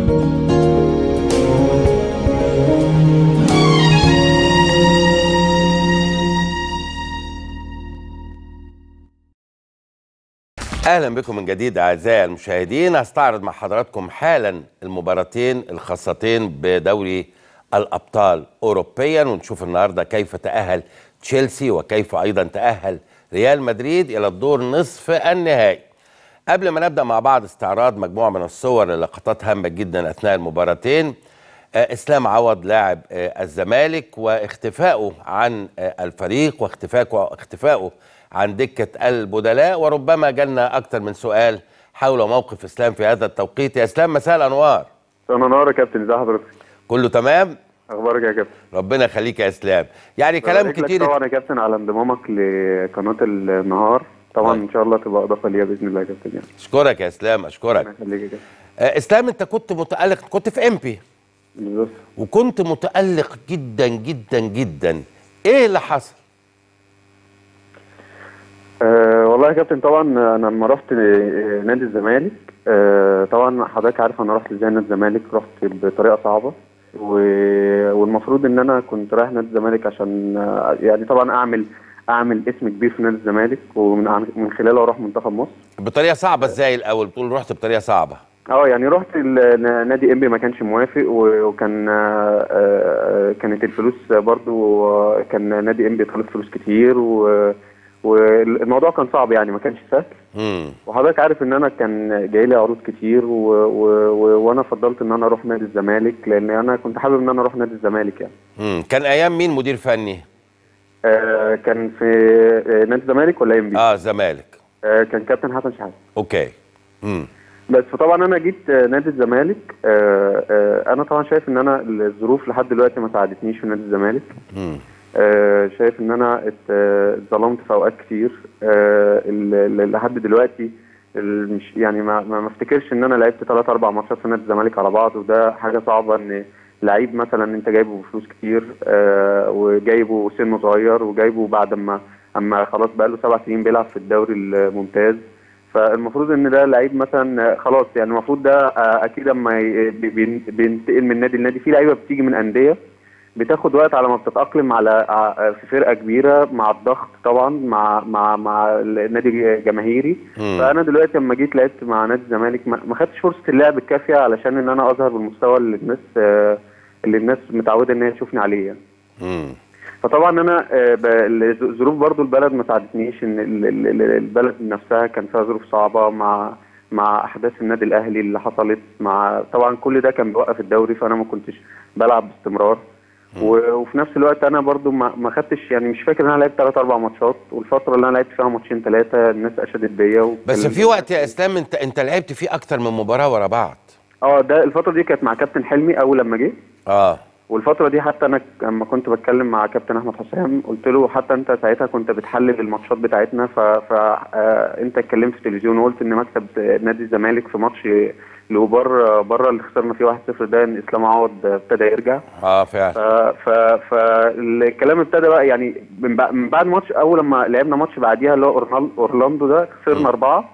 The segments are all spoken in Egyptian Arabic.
اهلا بكم من جديد اعزائي المشاهدين هستعرض مع حضراتكم حالا المباراتين الخاصتين بدوري الابطال اوروبيا ونشوف النهارده كيف تاهل تشيلسي وكيف ايضا تاهل ريال مدريد الى الدور نصف النهائي قبل ما نبدا مع بعض استعراض مجموعه من الصور للقطات هامه جدا اثناء المباراتين آه، اسلام عوض لاعب آه، الزمالك واختفائه عن آه، الفريق واختفائه اختفائه عن دكه البدلاء وربما جالنا اكثر من سؤال حول موقف اسلام في هذا التوقيت يا اسلام مساء الانوار انا نار يا كابتن ازي حضرتك كله تمام اخبارك يا كابتن ربنا يخليك يا اسلام يعني كلام بارك لك كتير طبعا يا كابتن على انضمامك لقناه النهار طبعا طيب. ان شاء الله تبقى اضافه ليا باذن الله يا كابتن يعني اشكرك يا اسلام اشكرك ربنا يخليك يا كابتن آه، اسلام انت كنت متالق كنت في امبي بالظبط وكنت متالق جدا جدا جدا ايه اللي حصل أه والله يا كابتن طبعا انا لما رحت آه، نادي الزمالك أه طبعا حضرتك عارف انا رحت ازاي نادي الزمالك رحت بطريقه صعبه و... والمفروض ان انا كنت رايح نادي الزمالك عشان آه، يعني طبعا اعمل اعمل اسم كبير في نادي الزمالك ومن عن- من خلاله اروح منتخب مصر بطريقه صعبه ازاي الاول بتقول رحت بطريقه صعبه اه يعني رحت ال- نادي انبي ما كانش موافق و- وكان آه، آه، كانت الفلوس برضو آه، كان نادي انبي طالب فلوس كتير و- والموضوع كان صعب يعني ما كانش سهل امم وحضرتك عارف ان انا كان جاي لي عروض كتير و... و... و... وانا فضلت ان انا اروح نادي الزمالك لان انا كنت حابب ان انا اروح نادي الزمالك يعني امم كان ايام مين مدير فني آه كان في آه، نادي الزمالك ولا انبي؟ اه زمالك آه كان كابتن حسن شحاته اوكي امم بس فطبعا انا جيت آه، نادي الزمالك آه، آه، انا طبعا شايف ان انا الظروف لحد دلوقتي ما ساعدتنيش في نادي الزمالك امم آه، شايف ان انا ات- آه، اتظلمت في اوقات كتير آه، ال- ال- لحد دلوقتي ال- مش يعني ما ما ما افتكرش ان انا لعبت ثلاث اربع ماتشات في نادي الزمالك على بعض وده حاجه صعبه ان لعيب مثلا انت جايبه بفلوس كتير آه، وجايبه سنه صغير وجايبه بعد ما اما خلاص بقى له سبع سنين بيلعب في الدوري الممتاز فالمفروض ان ده لعيب مثلا آه، خلاص يعني المفروض ده آه، اكيد اما ي- بي- بين- بينتقل من نادي لنادي في لعيبه بتيجي من انديه بتاخد وقت على ما بتتأقلم على ع- في فرقة كبيرة مع الضغط طبعا مع مع مع النادي جماهيري مم. فأنا دلوقتي لما جيت لعبت مع نادي الزمالك ما ما خدتش فرصة اللعب الكافية علشان إن أنا أظهر بالمستوى اللي الناس آه، اللي الناس متعودة إن هي تشوفني عليه يعني. امم فطبعا انا آه، ب- ال- ظروف برضو البلد ما ساعدتنيش ان ال- ال- ال- البلد نفسها كان فيها ظروف صعبه مع مع احداث النادي الاهلي اللي حصلت مع طبعا كل ده كان بيوقف الدوري فانا ما كنتش بلعب باستمرار و- وفي نفس الوقت انا برضو ما ما خدتش يعني مش فاكر ان انا لعبت ثلاث اربع ماتشات والفتره اللي انا لعبت فيها ماتشين ثلاثه الناس اشدت بيا بس وكل- في وقت يا اسلام انت انت لعبت فيه اكتر من مباراه ورا بعض اه ده الفتره دي كانت مع كابتن حلمي اول لما جه اه والفترة دي حتى أنا لما كنت بتكلم مع كابتن أحمد حسام قلت له حتى أنت ساعتها كنت بتحلل الماتشات بتاعتنا ف... ف... آه، أنت اتكلمت في التلفزيون وقلت إن مكسب نادي الزمالك في ماتش لوبار بره اللي خسرنا فيه 1-0 ده إن إسلام عوض ابتدى يرجع اه فعلا ف... ف... فالكلام ابتدى بقى يعني من, بع... من بعد ماتش أول لما لعبنا ماتش بعديها اللي هو أورنال- أورلاندو ده خسرنا أربعة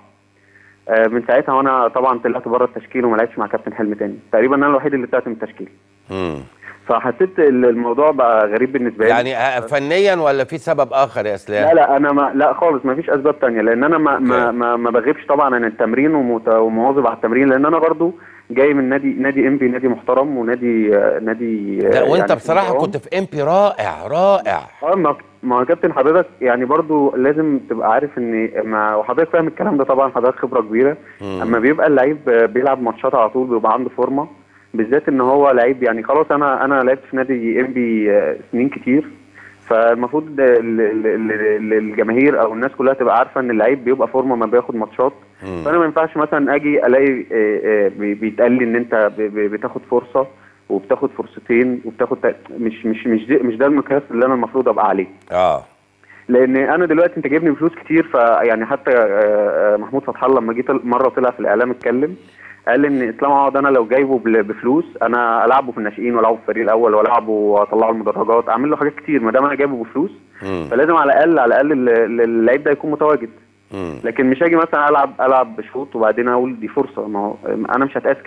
آه، من ساعتها وانا طبعا طلعت بره التشكيل وما لعبتش مع كابتن حلمي تاني تقريبا انا الوحيد اللي طلعت من التشكيل امم فحسيت ال- الموضوع بقى غريب بالنسبه لي يعني آه، فنيا ولا في سبب اخر يا اسلام لا لا انا ما لا خالص ما فيش اسباب تانية لان انا ما ما أوكي. ما, ما بغيبش طبعا عن التمرين ومت- ومواظب على التمرين لان انا برضو جاي من نادي نادي انبي نادي محترم ونادي آه، نادي آه، لا وانت يعني بصراحه محترم. كنت في امبي رائع رائع اه ما ما هو كابتن حضرتك يعني برضو لازم تبقى عارف ان ما وحضرتك فاهم الكلام ده طبعا حضرتك خبره كبيره مم. اما بيبقى اللعيب بيلعب ماتشات على طول بيبقى عنده فورمه بالذات ان هو لعيب يعني خلاص انا انا لعبت في نادي ام بي سنين كتير فالمفروض ال- ال- ال- ال- الجماهير او الناس كلها تبقى عارفه ان اللعيب بيبقى فورمه ما بياخد ماتشات مم. فانا ما ينفعش مثلا اجي الاقي آه، آه، بي- بيتقال لي ان انت ب- ب- بتاخد فرصه وبتاخد فرصتين وبتاخد تا- مش مش مش ده مش ده المقياس اللي انا المفروض ابقى عليه اه لان انا دلوقتي انت جايبني بفلوس كتير فيعني حتى آه، آه، محمود فتح الله لما جيت مره طلع في الاعلام اتكلم قال ان اسلام عوض انا لو جايبه بل- بفلوس انا العبه في الناشئين والعبه في الفريق الاول والعبه واطلعه المدرجات اعمل له حاجات كتير ما دام انا جايبه بفلوس مم. فلازم على الاقل على الاقل ال- ال- اللعيب ده يكون متواجد مم. لكن مش هاجي مثلا العب العب بشوط وبعدين اقول دي فرصه ما هو انا مش هتقاس كده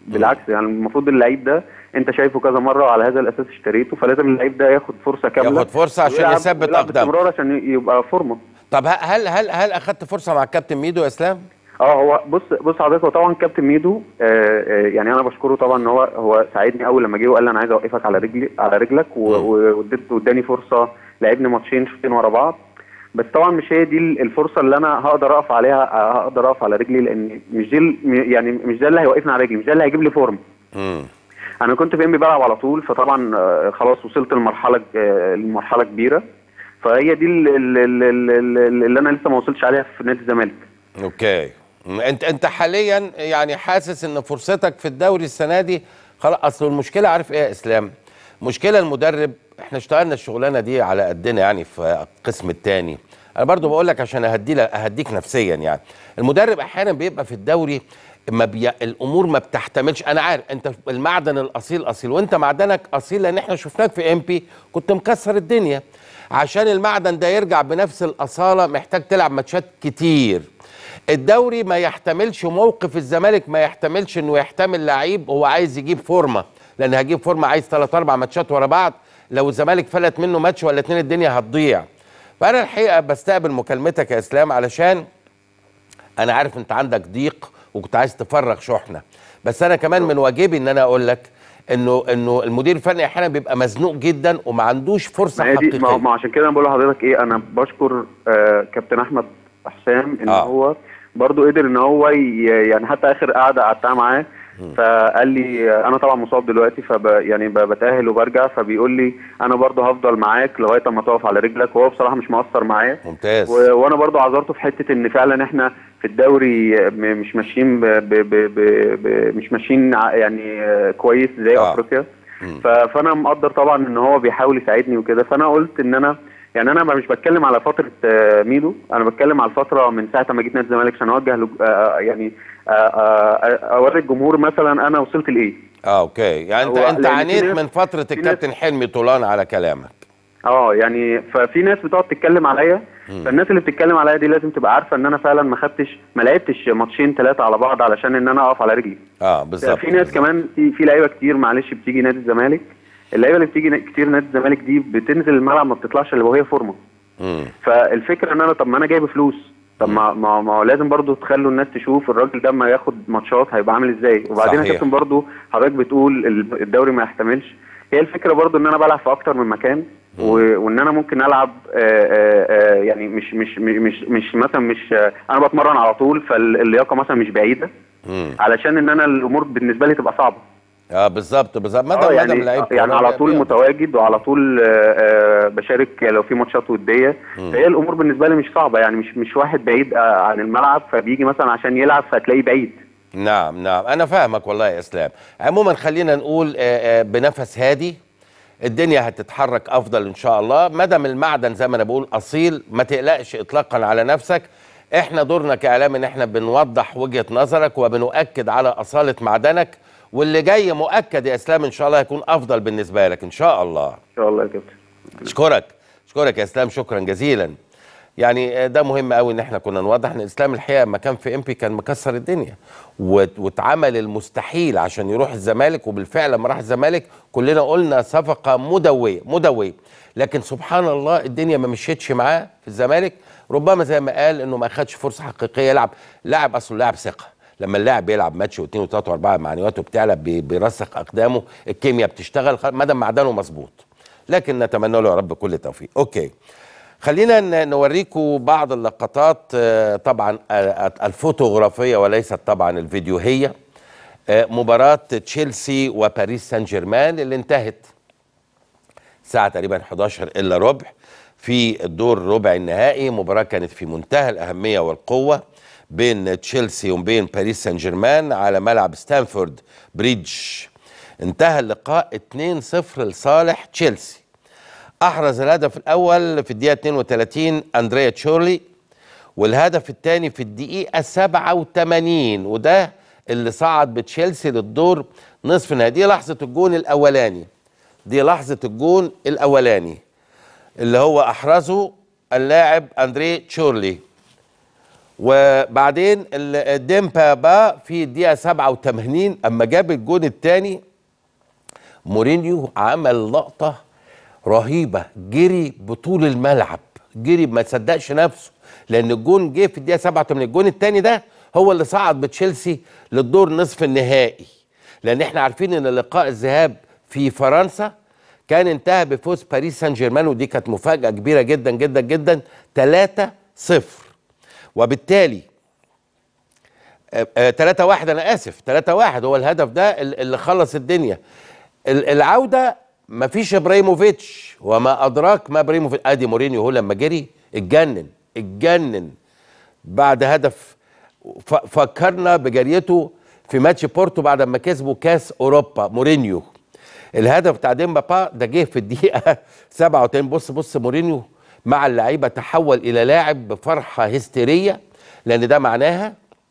بالعكس يعني المفروض اللعيب ده انت شايفه كذا مره وعلى هذا الاساس اشتريته فلازم اللعيب ده ياخد فرصه كامله ياخد فرصة عشان ويلعب- يثبت ويلعب أقدامه. باستمرار عشان يبقى فورمه طب ه- هل هل هل اخدت فرصه مع الكابتن ميدو يا اسلام؟ اه هو بص بص حضرتك هو طبعا كابتن ميدو آه آه يعني انا بشكره طبعا ان هو هو ساعدني اول لما جه وقال لي انا عايز اوقفك على رجلي على رجلك و- و- واديت- واداني فرصه لعبني ماتشين شوطين ورا بعض بس طبعا مش هي دي الفرصه اللي انا هقدر اقف عليها آه، هقدر اقف على رجلي لان مش دي ال- يعني مش ده اللي هيوقفني على رجلي مش ده اللي هيجيب لي فورم امم انا كنت في ام بي بلعب على طول فطبعا آه، خلاص وصلت لمرحله آه، لمرحله كبيره فهي دي ال- ال- ال- ال- ال- اللي انا لسه ما وصلتش عليها في نادي الزمالك اوكي م- انت انت حاليا يعني حاسس ان فرصتك في الدوري السنه دي خلاص اصل المشكله عارف ايه يا اسلام؟ مشكله المدرب احنا اشتغلنا الشغلانه دي على قدنا يعني في القسم الثاني انا برضو بقول لك عشان اهدي لك اهديك نفسيا يعني المدرب احيانا بيبقى في الدوري ما بي... الامور ما بتحتملش انا عارف انت المعدن الاصيل اصيل وانت معدنك اصيل لان احنا شفناك في ام بي كنت مكسر الدنيا عشان المعدن ده يرجع بنفس الاصاله محتاج تلعب ماتشات كتير الدوري ما يحتملش موقف الزمالك ما يحتملش انه يحتمل لعيب هو عايز يجيب فورمه لان هجيب فورمه عايز ثلاث اربع ماتشات ورا بعض لو الزمالك فلت منه ماتش ولا اتنين الدنيا هتضيع فانا الحقيقه بستقبل مكالمتك يا اسلام علشان انا عارف انت عندك ضيق وكنت عايز تفرغ شحنه بس انا كمان من واجبي ان انا اقول لك انه انه المدير الفني احيانا بيبقى مزنوق جدا وما عندوش فرصه ما هي دي ما, حقيقيه ما عشان كده انا بقول لحضرتك ايه انا بشكر آه كابتن احمد حسام ان آه. آه. هو برضو قدر ان هو ي- يعني حتى اخر قعده قعدتها معاه فقال لي آه، انا طبعا مصاب دلوقتي فب يعني ب- بتاهل وبرجع فبيقول لي انا برضو هفضل معاك لغايه اما تقف على رجلك وهو بصراحه مش مقصر معايا ممتاز و- وانا برضو عذرته في حته ان فعلا احنا في الدوري م- مش ماشيين ب ب ب ب ب مش ماشيين ع- يعني آه، كويس زي آه. آه. افريقيا ف- فانا مقدر طبعا ان هو بيحاول يساعدني وكده فانا قلت ان انا يعني انا مش بتكلم على فتره آه، ميدو انا بتكلم على الفتره من ساعه ما جيت نادي الزمالك عشان اوجه لج- آه، يعني آه، آه، اوري الجمهور مثلا انا وصلت لايه اه اوكي يعني انت هو انت لأن في عانيت ناس- من فتره في ناس- الكابتن حلمي طولان على كلامك اه يعني ففي ناس بتقعد تتكلم عليا فالناس اللي بتتكلم عليا دي لازم تبقى عارفه ان انا فعلا ما خدتش ما لعبتش ماتشين ثلاثه على بعض علشان ان انا اقف على رجلي اه بالظبط في ناس كمان في في لعيبه كتير معلش بتيجي نادي الزمالك اللعيبه اللي بتيجي نا- كتير نادي الزمالك دي بتنزل الملعب ما بتطلعش الا وهي فورمه مم. فالفكره ان انا طب ما انا جايب فلوس طب ما ما, ما هو لازم برضو تخلوا الناس تشوف الراجل ده اما ياخد ماتشات هيبقى عامل ازاي وبعدين يا صحيح. كابتن برضو حضرتك بتقول ال- الدوري ما يحتملش هي الفكره برضو ان انا بلعب في اكتر من مكان و- وان انا ممكن العب آه، آه، آه، يعني مش مش مش مش, مش مثلا مش آه، انا بتمرن على طول فاللياقه مثلا مش بعيده مم. علشان ان انا الامور بالنسبه لي تبقى صعبه اه بالظبط بالظبط آه، مدى يعني مدى لعيب يعني كورة على طول بي- متواجد وعلى طول آه، آه، بشارك لو في ماتشات وديه فهي الامور بالنسبه لي مش صعبه يعني مش مش واحد بعيد آه، عن الملعب فبيجي مثلا عشان يلعب فتلاقيه بعيد نعم نعم انا فاهمك والله يا اسلام عموما خلينا نقول آه، آه، بنفس هادي الدنيا هتتحرك افضل ان شاء الله مدام المعدن زي ما انا بقول اصيل ما تقلقش اطلاقا على نفسك احنا دورنا كاعلام ان احنا بنوضح وجهه نظرك وبنؤكد على اصاله معدنك واللي جاي مؤكد يا اسلام ان شاء الله هيكون افضل بالنسبه لك ان شاء الله ان شاء الله يا كابتن اشكرك اشكرك يا اسلام شكرا جزيلا يعني ده مهم قوي ان احنا كنا نوضح ان الاسلام الحقيقه لما كان في امبي كان مكسر الدنيا وات- واتعمل المستحيل عشان يروح الزمالك وبالفعل لما راح الزمالك كلنا قلنا صفقه مدويه مدويه لكن سبحان الله الدنيا ما مشيتش معاه في الزمالك ربما زي ما قال انه ما اخدش فرصه حقيقيه يلعب لاعب اصله لاعب ثقه لما اللاعب بيلعب ماتش واثنين وثلاثه واربعه معنوياته بتعلى بي- بيرسخ اقدامه الكيمياء بتشتغل خ- مدى معدنه مظبوط لكن نتمنى له يا رب كل التوفيق اوكي خلينا ن- نوريكم بعض اللقطات آه، طبعا آه، الفوتوغرافيه وليست طبعا الفيديوهيه آه، مباراه تشيلسي وباريس سان جيرمان اللي انتهت الساعه تقريبا 11 الا ربع في الدور ربع النهائي مباراه كانت في منتهى الاهميه والقوه بين تشيلسي وبين باريس سان جيرمان على ملعب ستانفورد بريدج انتهى اللقاء 2-0 لصالح تشيلسي احرز الهدف الاول في الدقيقه 32 اندريا تشورلي والهدف الثاني في الدقيقه 87 وده اللي صعد بتشيلسي للدور نصف النهائي دي لحظه الجون الاولاني دي لحظه الجون الاولاني اللي هو احرزه اللاعب اندري تشورلي وبعدين ال- ديمبا بقى في الدقيقه 87 اما جاب الجون الثاني مورينيو عمل لقطه رهيبه جري بطول الملعب جري ما صدقش نفسه لان الجون جه في الدقيقه 87 الجون الثاني ده هو اللي صعد بتشيلسي للدور نصف النهائي لان احنا عارفين ان لقاء الذهاب في فرنسا كان انتهى بفوز باريس سان جيرمان ودي كانت مفاجاه كبيره جدا جدا جدا 3 0 وبالتالي 3 1 انا اسف 3 1 هو الهدف ده ال- اللي خلص الدنيا ال- العوده مفيش ابراهيموفيتش وما ادراك ما ابراهيموفيتش ادي مورينيو هو لما جري اتجنن اتجنن بعد هدف ف- فكرنا بجريته في ماتش بورتو بعد ما كسبوا كاس اوروبا مورينيو الهدف بتاع ديمبابا ده جه في الدقيقه 87 بص بص مورينيو مع اللعيبه تحول الى لاعب بفرحه هستيريه لان ده معناها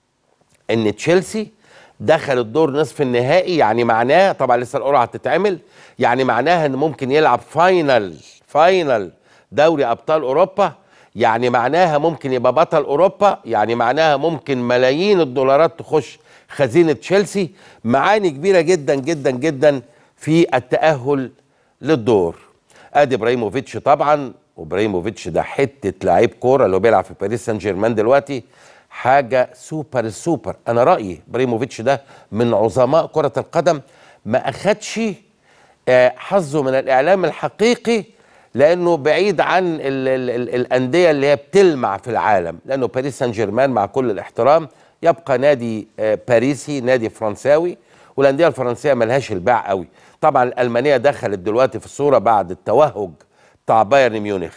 ان تشيلسي دخل الدور نصف النهائي يعني معناه طبعا لسه القرعه هتتعمل يعني معناها ان ممكن يلعب فاينل فاينل دوري ابطال اوروبا يعني معناها ممكن يبقى بطل اوروبا يعني معناها ممكن ملايين الدولارات تخش خزينه تشيلسي معاني كبيره جدا جدا جدا في التاهل للدور ادي ابراهيموفيتش طبعا وابراهيموفيتش ده حته لعيب كوره اللي هو بيلعب في باريس سان جيرمان دلوقتي حاجه سوبر سوبر انا رايي ابراهيموفيتش ده من عظماء كره القدم ما اخدش آه، حظه من الاعلام الحقيقي لانه بعيد عن ال ال ال الانديه اللي هي بتلمع في العالم لانه باريس سان جيرمان مع كل الاحترام يبقى نادي آه، باريسي نادي فرنساوي والانديه الفرنسيه ملهاش الباع قوي طبعا الالمانيه دخلت دلوقتي في الصوره بعد التوهج بتاع بايرن ميونخ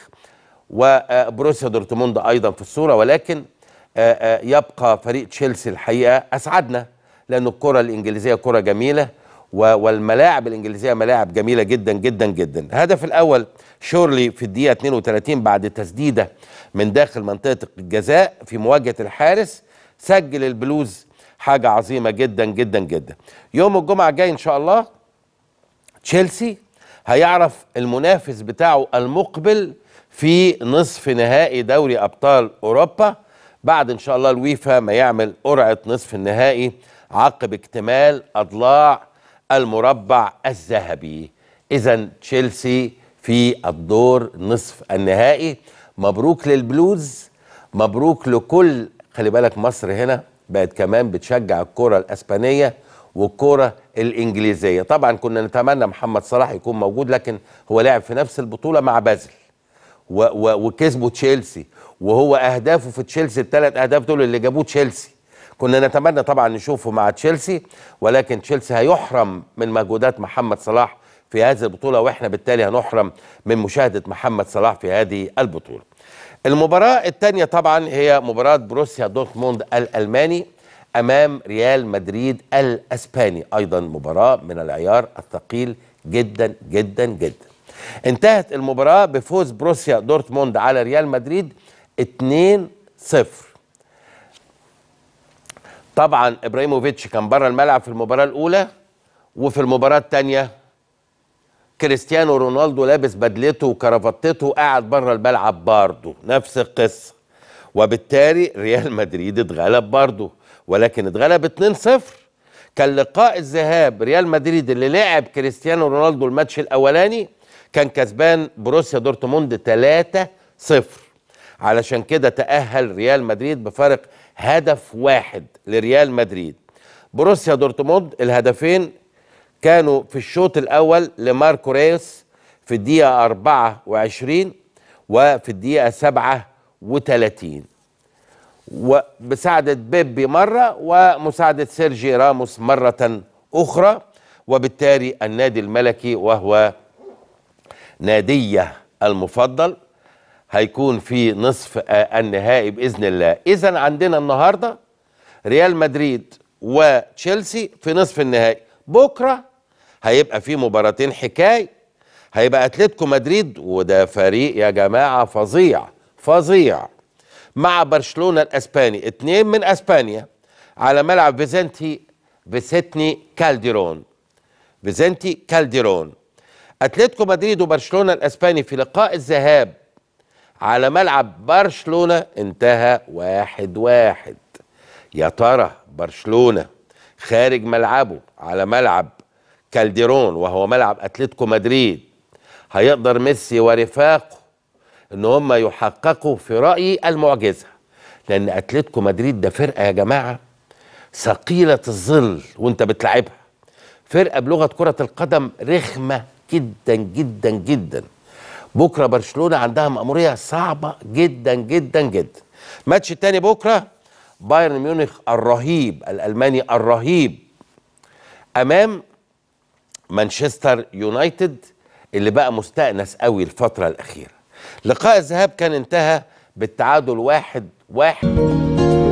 وبروسيا دورتموند ايضا في الصوره ولكن آه، آه، يبقى فريق تشيلسي الحقيقه اسعدنا لأن الكره الانجليزيه كره جميله و- والملاعب الانجليزيه ملاعب جميله جدا جدا جدا الهدف الاول شورلي في الدقيقه 32 بعد تسديده من داخل منطقه الجزاء في مواجهه الحارس سجل البلوز حاجه عظيمه جدا جدا جدا يوم الجمعه الجاي ان شاء الله تشيلسي هيعرف المنافس بتاعه المقبل في نصف نهائي دوري ابطال اوروبا بعد ان شاء الله الويفا ما يعمل قرعه نصف النهائي عقب اكتمال اضلاع المربع الذهبي اذا تشيلسي في الدور نصف النهائي مبروك للبلوز مبروك لكل خلي بالك مصر هنا بقت كمان بتشجع الكره الاسبانيه والكره الانجليزيه طبعا كنا نتمنى محمد صلاح يكون موجود لكن هو لعب في نفس البطوله مع بازل و و وكسبوا تشيلسي وهو اهدافه في تشيلسي الثلاث اهداف دول اللي جابوه تشيلسي كنا نتمنى طبعا نشوفه مع تشيلسي ولكن تشيلسي هيحرم من مجهودات محمد صلاح في هذه البطوله واحنا بالتالي هنحرم من مشاهده محمد صلاح في هذه البطوله المباراة الثانية طبعا هي مباراة بروسيا دورتموند الألماني أمام ريال مدريد الأسباني أيضا مباراة من العيار الثقيل جدا جدا جدا انتهت المباراة بفوز بروسيا دورتموند على ريال مدريد 2-0 طبعا ابراهيموفيتش كان بره الملعب في المباراة الأولى وفي المباراة الثانية كريستيانو رونالدو لابس بدلته وكرافتته قاعد بره الملعب برضه نفس القصه وبالتالي ريال مدريد اتغلب برضه ولكن اتغلب 2-0 كان لقاء الذهاب ريال مدريد اللي لعب كريستيانو رونالدو الماتش الاولاني كان كسبان بروسيا دورتموند 3-0 علشان كده تأهل ريال مدريد بفارق هدف واحد لريال مدريد بروسيا دورتموند الهدفين كانوا في الشوط الاول لماركو ريوس في الدقيقه 24 وفي الدقيقه 37 وبساعدة بيبي مرة ومساعدة سيرجي راموس مرة أخرى وبالتالي النادي الملكي وهو ناديه المفضل هيكون في نصف آه، النهائي بإذن الله إذا عندنا النهاردة ريال مدريد وتشيلسي في نصف النهائي بكرة هيبقى في مباراتين حكاية هيبقى أتلتيكو مدريد وده فريق يا جماعة فظيع فظيع مع برشلونة الأسباني اتنين من أسبانيا على ملعب فيزنتي فيسيتني كالديرون فيزنتي كالديرون اتلتيكو مدريد وبرشلونه الاسباني في لقاء الذهاب على ملعب برشلونة انتهى واحد واحد يا ترى برشلونة خارج ملعبه على ملعب كالديرون وهو ملعب اتلتيكو مدريد هيقدر ميسي ورفاقه ان هم يحققوا في رايي المعجزه لان اتلتيكو مدريد ده فرقه يا جماعه ثقيله الظل وانت بتلعبها فرقه بلغه كره القدم رخمه جدا جدا جدا بكره برشلونه عندها مأموريه صعبه جدا جدا جدا ماتش التاني بكره بايرن ميونخ الرهيب الالماني الرهيب امام مانشستر يونايتد اللي بقى مستأنس قوي الفترة الأخيرة لقاء الذهاب كان انتهى بالتعادل واحد واحد